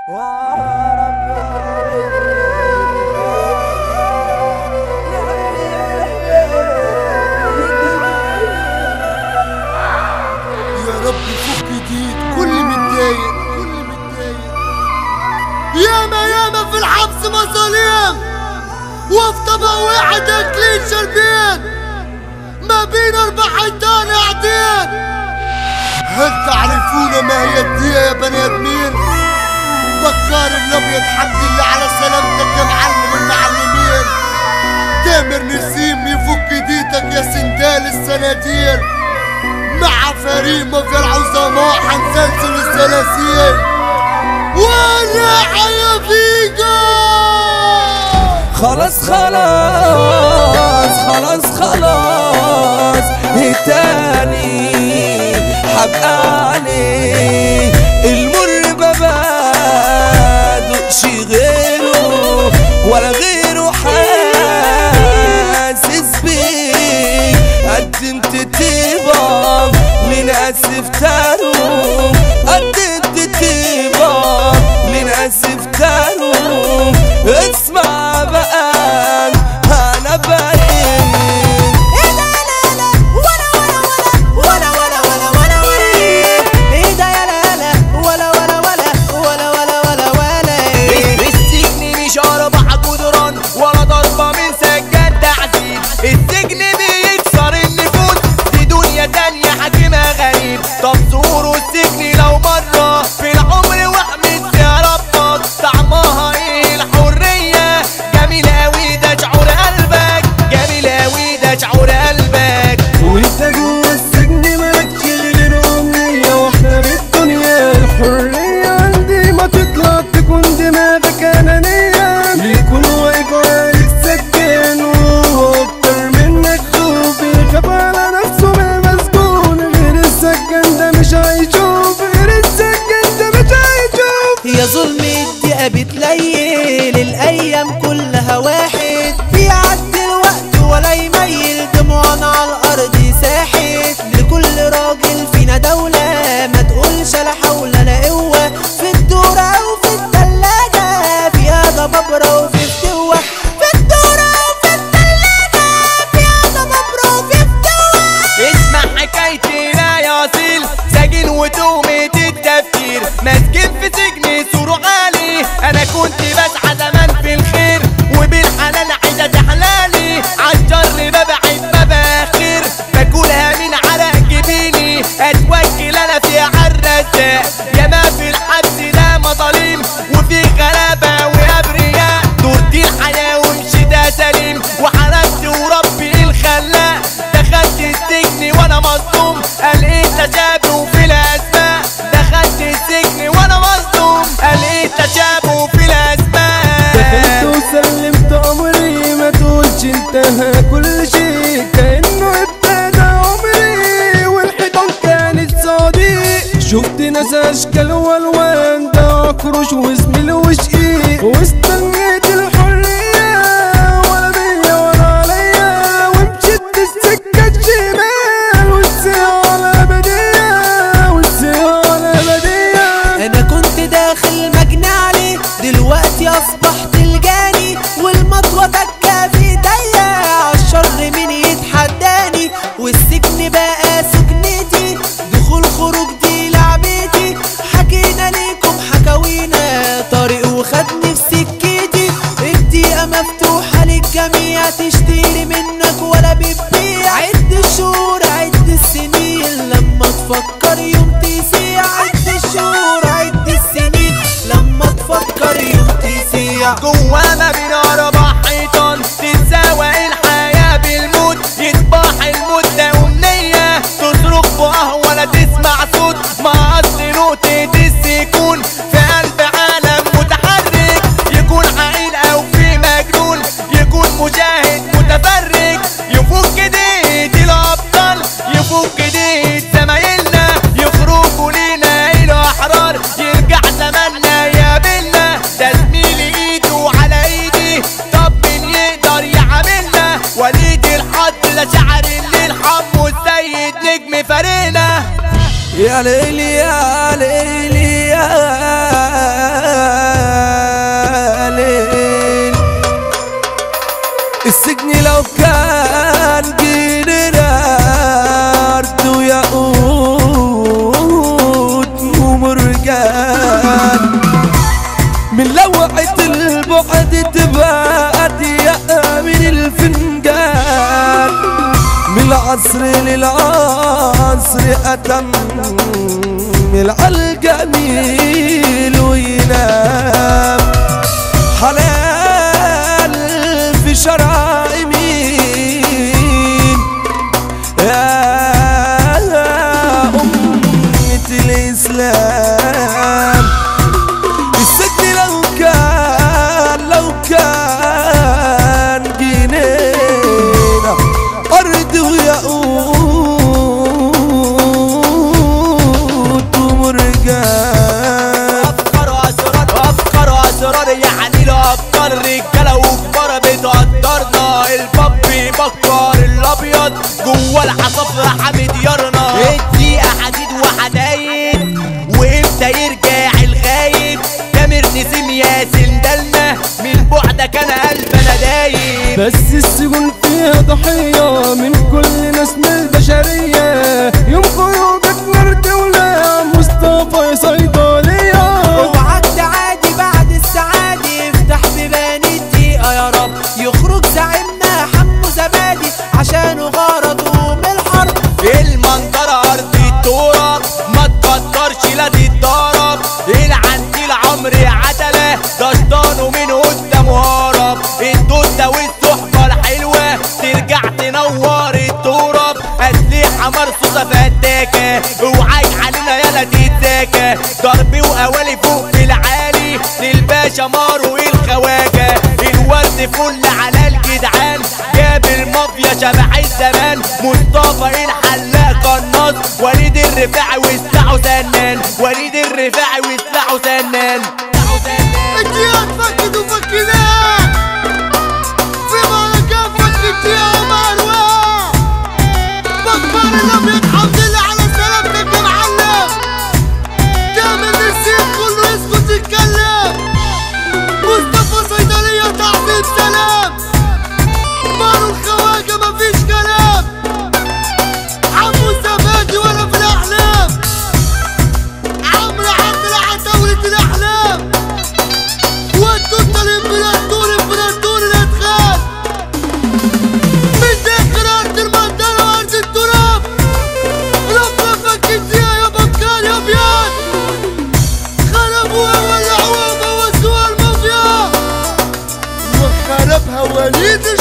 يا رب فك جديد كل متضايق كل متضايق ياما ياما في الحبس مظالم وفي طبق واحد اكلين شربين ما بين اربع حيطان قاعدين هل تعرفون ما هي الدية يا بني ادمين بكار الابيض حمد لله على سلامتك يا معلم المعلمين تامر نسيم يفك ديتك يا سندال السنادير مع فريق مافيا العظماء حنسلسل السلاسل ولا يا فيجو خلاص خلاص خلاص خلاص التاني حبقى عليه المر ببادقش غيره ولا غيره حاسس بيه قدمت طيبة لناس افتروا قدمت طيبة لناس افتروا اسمع بقى انا باين السجن مش أربع جدران ولا ضربة من سجاد تعذيب السجن بيكسر النفوس دي دنيا تانية حاكمها غريب طب زوروا السجن لو مرة في العمر واحمد يا ربك طعمها ايه الحرية جميل اوي ده شعور قلبك جميل اوي ده شعور قلبك وانت جوه السجن مالكش غير امنية واحنا بالدنيا الحرية عندي ما تطلع تكون دماغك انانية يكون واقف عليك سجان وهو اكتر منك خوف يخاف على نفسه من المسجون غير السجان ده مش هيشوف غير السجان ده مش هيشوف يا ظلم الدقة بتليل الأيام كلها واحد بيعدي الوقت ولا يميل دموعنا على الأرض ساحت لكل راجل فينا دولة ما تقولش لا حول لا قوة في الدورة أو في التلاجة فيها ضبابرة وفي فتوة في الدورة وفي التلاجة فيها ضبابرة وفي فتوة اسمع حكايتي لا يصيل سجن وتهمة التفكير مسجون في سجن سور عالي انا كنت بسعى زمان في الخير وبالحلال عايزة تحلالي عالشر ببعد بباخر باكلها من عرق جبيني اتوكل انا في عالرزاق ياما في الحبس ده مظالم وفي غلابة وابرياء دورتي الحياة ومشيت سليم وحرمت وربي الخلاق دخلت السجن وانا مصدوم قال ايه تشابه في الاسماء دخلت السجن وانا مصدوم قال ايه تشابه في دخلت الاسماء وسلمت امري ما تقولش انتهى كل شيء كانه ابتدى عمري والحيطان كانت صديق شفت ناس اشكال والوان ده عكروش وزميل وشقيق واستنيت الحريه ولا بيا ولا عليا ومشيت السكه الشمال والسيارة الابديه والسيارة الابديه انا كنت داخل مجني عليه دلوقتي اصبحت الجاني والمطوة تكة في ايديا عالشر مين يتحداني والسجن بقى سجنتي دخول خروج دي لعبتي حكينا ليكم حكاوينا طريق وخدني في سكتي الدقيقة مفتوحة للجميع تشتري منك ولا بتبيع عد الشهور عد السنين لما تفكر يوم تسيع عد الشهور عد السنين لما تفكر يوم تسيع جوا ما بين اربع حيطان تتساوى الحياة بالموت يصبح الموت ده امنية تصرخ فوقها ولا تسمع صوت ما اصل نقطة السكون في قلب عالم متحرك يكون عقيل او في مجنون يكون مشاهد متفرج يفك ديت الابطال يفك ديت زمايلنا يخرجوا لينا الى احرار يرجع زماننا يقابلنا ده زميلي ايده على ايدي طب مين يقدر يعاملنا وليد الحظ لا شعر الليل حمو السيد نجم فرينا يا ليلي يا ليلي يا لوعة البعد تبقى أضيق من الفنجان من العصر للعصر أتم العالجميل وينام حلال في شرع يمين يا أمة الإسلام السجن لو كان لو كان جنينة أرض وياقوت ومرجان افكار اسرار افكار اسرار يعني له افكار رجاله وكبار بتقدرنا الباب بيبكر الابيض جوه العصافرة حامد يارنا الدقيقة حديد وحدايد وامتى يرجع الغايب تامر نسيم ياسين دلنا من بعدك انا قلبنا دايب بس السجون فيها ضحية من كل نسل البشرية يوم خروجك نار دولة مصطفى صيدلية اوعك تعادي بعد السعادة افتح بيبان الدقيقة يا رب يخرج زعيمنا حمو زبادي عشان غرضه بالحرب المنظرة أرض التراب ما تكترش لا تتضرب العنتيل عمري عدلة ده شطانه من قدامه هرب الدودة والصحبة الحلوة ترجع تنور التراب أسلحة مرصوصة فتاكة اوعاك علينا يالا تتزاكى ضرب وقوالي فوق في العالي للباشا مارو الخواجة الورد فل على الجدعان جاب المافيا شبح الزمان مصطفى الحلاق قناص وليد الرفاعي وسلاحه سنان وليد الرفاعي وسلاحه سنان الجهاد فكت وفكناه في معركة فكت يا مروة بكبر الابيض حمد لله على سلامتك يا معلم كامل السيف كله يسكت يتكلم مصطفى صيدلية تعظيم سلام مارو الخواجة مفيش كلام عمو زبادي ولا في الاحلام عمرو عبد العتاولة الاحلام وانتو الطريق بلا الدور بلا الدور الادخال من داخل ارض المنطقة وارض التراب ربنا فكت فيها يا بكار يا بيان خربوها ولعوها بوسوها المافيا وخربها وليد